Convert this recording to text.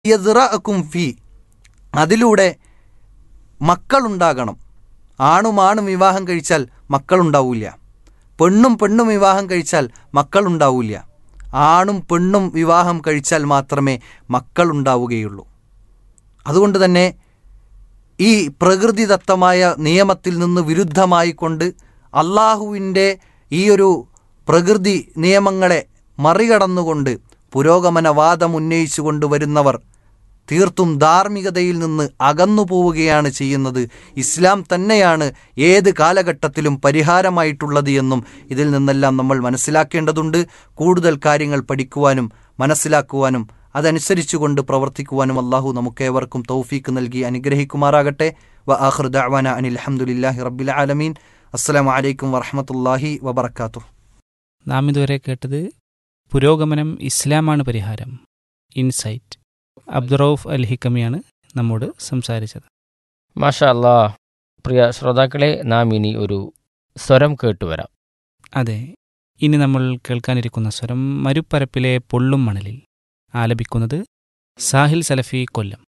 യദ്റഅക്കും ഫി അതിലൂടെ മക്കളുണ്ടാകണം ആണും ആണും വിവാഹം കഴിച്ചാൽ മക്കളുണ്ടാവില്ല പെണ്ണും പെണ്ണും വിവാഹം കഴിച്ചാൽ മക്കളുണ്ടാവില്ല ആണും പെണ്ണും വിവാഹം കഴിച്ചാൽ മാത്രമേ മക്കളുണ്ടാവുകയുള്ളൂ അതുകൊണ്ട് തന്നെ ഈ പ്രകൃതിദത്തമായ നിയമത്തിൽ നിന്ന് വിരുദ്ധമായിക്കൊണ്ട് അള്ളാഹുവിൻ്റെ ഈ ഒരു പ്രകൃതി നിയമങ്ങളെ മറികടന്നുകൊണ്ട് പുരോഗമനവാദം ഉന്നയിച്ചു കൊണ്ടുവരുന്നവർ തീർത്തും ധാർമ്മികതയിൽ നിന്ന് അകന്നു പോവുകയാണ് ചെയ്യുന്നത് ഇസ്ലാം തന്നെയാണ് ഏത് കാലഘട്ടത്തിലും പരിഹാരമായിട്ടുള്ളത് എന്നും ഇതിൽ നിന്നെല്ലാം നമ്മൾ മനസ്സിലാക്കേണ്ടതുണ്ട് കൂടുതൽ കാര്യങ്ങൾ പഠിക്കുവാനും മനസ്സിലാക്കുവാനും അതനുസരിച്ചുകൊണ്ട് പ്രവർത്തിക്കുവാനും അള്ളാഹു നമുക്കേവർക്കും തൗഫീക്ക് നൽകി അനുഗ്രഹിക്കുമാറാകട്ടെ വ ആഖിർ ദഅവാന അനിൽ അൽഹംദുലില്ലാഹി റബ്ബിൽ ആലമീൻ അസ്സലാമു അലൈക്കും വറഹ്മത്തുള്ളാഹി വബറകാതുഹു നാം ഇതുവരെ കേട്ടത് പുരോഗമനം ഇസ്ലാമാണ് പരിഹാരം ഇൻസൈറ്റ് അബ്ദുറൌഫ് അൽ ഹിക്കമിയാണ് നമ്മോട് സംസാരിച്ചത് മാഷാ അല്ലാ പ്രിയ ശ്രോതാക്കളെ നാം ഇനി ഒരു സ്വരം കേട്ടുവരാം അതെ ഇനി നമ്മൾ കേൾക്കാനിരിക്കുന്ന സ്വരം മരുപ്പരപ്പിലെ പൊള്ളും മണലിൽ ആലപിക്കുന്നത് സാഹിൽ സലഫി കൊല്ലം